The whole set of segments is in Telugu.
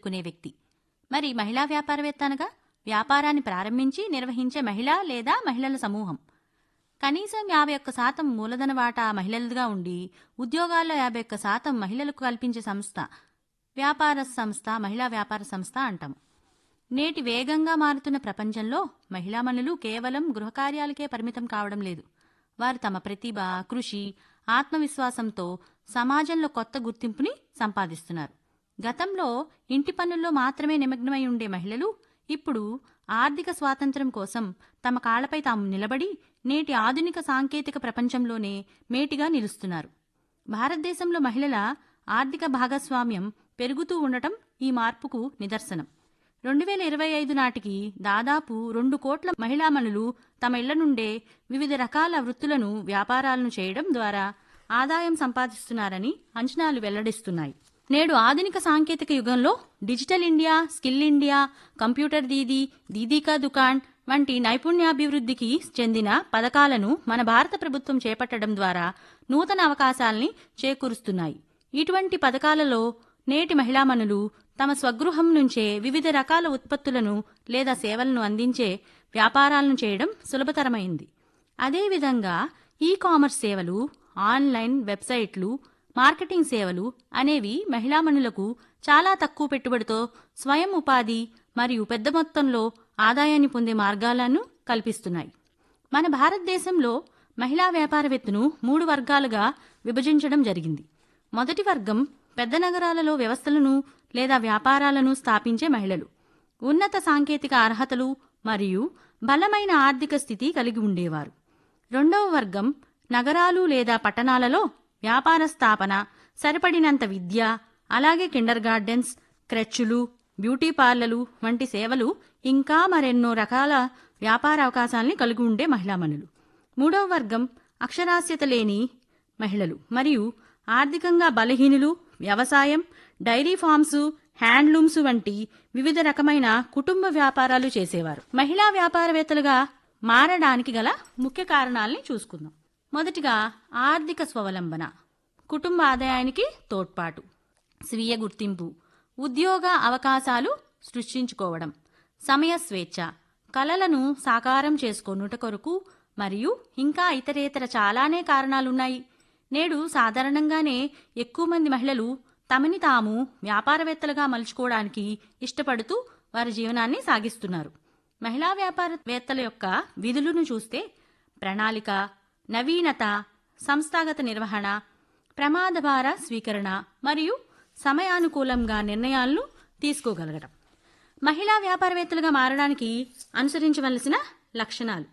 పెట్టుకునే వ్యక్తి మరి మహిళా వ్యాపారవేత్త అనగా వ్యాపారాన్ని ప్రారంభించి నిర్వహించే మహిళ లేదా మహిళల సమూహం కనీసం యాభై ఒక్క శాతం మూలధన వాటా మహిళలదిగా ఉండి ఉద్యోగాల్లో యాభై ఒక్క శాతం మహిళలకు కల్పించే సంస్థ వ్యాపార సంస్థ మహిళా వ్యాపార సంస్థ అంటాము నేటి వేగంగా మారుతున్న ప్రపంచంలో మహిళామణులు కేవలం గృహకార్యాలకే పరిమితం కావడం లేదు వారు తమ ప్రతిభ కృషి ఆత్మవిశ్వాసంతో సమాజంలో కొత్త గుర్తింపుని సంపాదిస్తున్నారు గతంలో ఇంటి పనుల్లో మాత్రమే నిమగ్నమై ఉండే మహిళలు ఇప్పుడు ఆర్థిక స్వాతంత్ర్యం కోసం తమ కాళ్లపై తాము నిలబడి నేటి ఆధునిక సాంకేతిక ప్రపంచంలోనే మేటిగా నిలుస్తున్నారు భారతదేశంలో మహిళల ఆర్థిక భాగస్వామ్యం పెరుగుతూ ఉండటం ఈ మార్పుకు నిదర్శనం రెండు వేల ఇరవై ఐదు నాటికి దాదాపు రెండు కోట్ల మహిళామణులు తమ ఇళ్ల నుండే వివిధ రకాల వృత్తులను వ్యాపారాలను చేయడం ద్వారా ఆదాయం సంపాదిస్తున్నారని అంచనాలు వెల్లడిస్తున్నాయి నేడు ఆధునిక సాంకేతిక యుగంలో digital India skill India computer Didi దీదీకా దుకాణ్ వంటి నైపుణ్యాభివృద్ధికి చెందిన పథకాలను మన భారత ప్రభుత్వం చేపట్టడం ద్వారా నూతన అవకాశాల్ని చేకూరుస్తున్నాయి ఇటువంటి పథకాలలో నేటి మహిళామణులు తమ స్వగృహం నుంచే వివిధ రకాల ఉత్పత్తులను లేదా సేవలను అందించే వ్యాపారాలను చేయడం సులభతరమైంది అదేవిధంగా ఈ కామర్స్ సేవలు ఆన్లైన్ వెబ్సైట్లు మార్కెటింగ్ సేవలు అనేవి మహిళామణులకు చాలా తక్కువ పెట్టుబడితో స్వయం ఉపాధి మరియు పెద్ద మొత్తంలో ఆదాయాన్ని పొందే మార్గాలను కల్పిస్తున్నాయి మన భారతదేశంలో మహిళా వ్యాపారవేత్తను మూడు వర్గాలుగా విభజించడం జరిగింది మొదటి వర్గం పెద్ద నగరాలలో వ్యవస్థలను లేదా వ్యాపారాలను స్థాపించే మహిళలు ఉన్నత సాంకేతిక అర్హతలు మరియు బలమైన ఆర్థిక స్థితి కలిగి ఉండేవారు రెండవ వర్గం నగరాలు లేదా పట్టణాలలో వ్యాపార స్థాపన సరిపడినంత విద్య అలాగే కిండర్ గార్డెన్స్ క్రెచ్చులు బ్యూటీ పార్లర్లు వంటి సేవలు ఇంకా మరెన్నో రకాల వ్యాపార అవకాశాల్ని కలిగి ఉండే మహిళామణులు మూడవ వర్గం అక్షరాస్యత లేని మహిళలు మరియు ఆర్థికంగా బలహీనులు వ్యవసాయం డైరీ ఫార్మ్స్ హ్యాండ్లూమ్స్ వంటి వివిధ రకమైన కుటుంబ వ్యాపారాలు చేసేవారు మహిళా వ్యాపారవేత్తలుగా మారడానికి గల ముఖ్య కారణాలని చూసుకుందాం మొదటిగా ఆర్థిక స్వావలంబన కుటుంబ ఆదాయానికి తోడ్పాటు స్వీయ గుర్తింపు ఉద్యోగ అవకాశాలు సృష్టించుకోవడం సమయ స్వేచ్ఛ కలలను సాకారం చేసుకొనుట కొరకు మరియు ఇంకా ఇతరేతర చాలానే కారణాలున్నాయి నేడు సాధారణంగానే ఎక్కువ మంది మహిళలు తమని తాము వ్యాపారవేత్తలుగా మలుచుకోవడానికి ఇష్టపడుతూ వారి జీవనాన్ని సాగిస్తున్నారు మహిళా వ్యాపారవేత్తల యొక్క విధులను చూస్తే ప్రణాళిక నవీనత సంస్థాగత నిర్వహణ ప్రమాద భార స్వీకరణ మరియు సమయానుకూలంగా నిర్ణయాలను తీసుకోగలగడం మహిళా వ్యాపారవేత్తలుగా మారడానికి అనుసరించవలసిన లక్షణాలు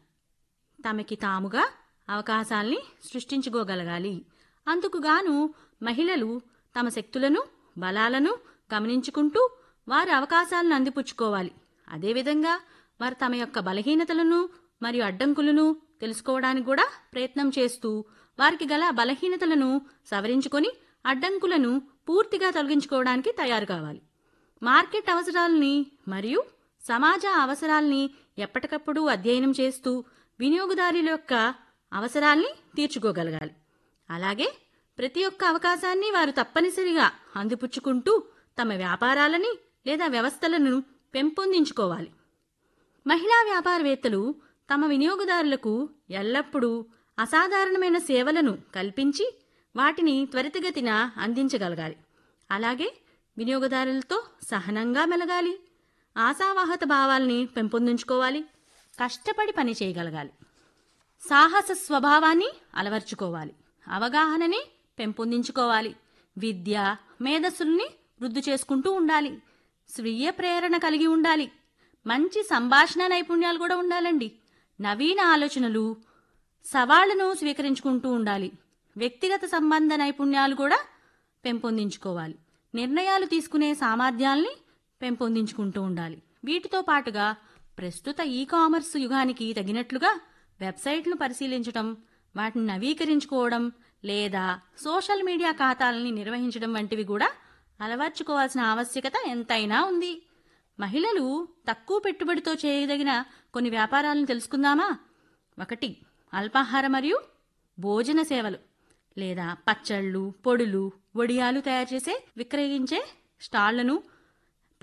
తమకి తాముగా అవకాశాల్ని సృష్టించుకోగలగాలి అందుకుగాను మహిళలు తమ శక్తులను బలాలను గమనించుకుంటూ వారి అవకాశాలను అందిపుచ్చుకోవాలి అదేవిధంగా వారు తమ యొక్క బలహీనతలను మరియు అడ్డంకులను తెలుసుకోవడానికి కూడా ప్రయత్నం చేస్తూ వారికి గల బలహీనతలను సవరించుకొని అడ్డంకులను పూర్తిగా తొలగించుకోవడానికి తయారు కావాలి మార్కెట్ అవసరాలని మరియు సమాజ అవసరాల్ని ఎప్పటికప్పుడు అధ్యయనం చేస్తూ వినియోగదారుల యొక్క అవసరాల్ని తీర్చుకోగలగాలి అలాగే ప్రతి ఒక్క అవకాశాన్ని వారు తప్పనిసరిగా అందిపుచ్చుకుంటూ తమ వ్యాపారాలని లేదా వ్యవస్థలను పెంపొందించుకోవాలి మహిళా వ్యాపారవేత్తలు తమ వినియోగదారులకు ఎల్లప్పుడూ అసాధారణమైన సేవలను కల్పించి వాటిని త్వరితగతిన అందించగలగాలి అలాగే వినియోగదారులతో సహనంగా మెలగాలి ఆశావాహత భావాల్ని పెంపొందించుకోవాలి కష్టపడి పని చేయగలగాలి సాహస స్వభావాన్ని అలవర్చుకోవాలి అవగాహనని పెంపొందించుకోవాలి విద్య మేధస్సుల్ని వృద్ధి చేసుకుంటూ ఉండాలి స్వీయ ప్రేరణ కలిగి ఉండాలి మంచి సంభాషణ నైపుణ్యాలు కూడా ఉండాలండి నవీన ఆలోచనలు సవాళ్లను స్వీకరించుకుంటూ ఉండాలి వ్యక్తిగత సంబంధ నైపుణ్యాలు కూడా పెంపొందించుకోవాలి నిర్ణయాలు తీసుకునే సామర్థ్యాల్ని పెంపొందించుకుంటూ ఉండాలి వీటితో పాటుగా ప్రస్తుత ఈ కామర్స్ యుగానికి తగినట్లుగా వెబ్సైట్లను పరిశీలించడం వాటిని నవీకరించుకోవడం లేదా సోషల్ మీడియా ఖాతాలని నిర్వహించడం వంటివి కూడా అలవర్చుకోవాల్సిన ఆవశ్యకత ఎంతైనా ఉంది మహిళలు తక్కువ పెట్టుబడితో చేయదగిన కొన్ని వ్యాపారాలను తెలుసుకుందామా ఒకటి అల్పాహార మరియు భోజన సేవలు లేదా పచ్చళ్ళు పొడులు వడియాలు తయారు చేసే విక్రయించే స్టాళ్లను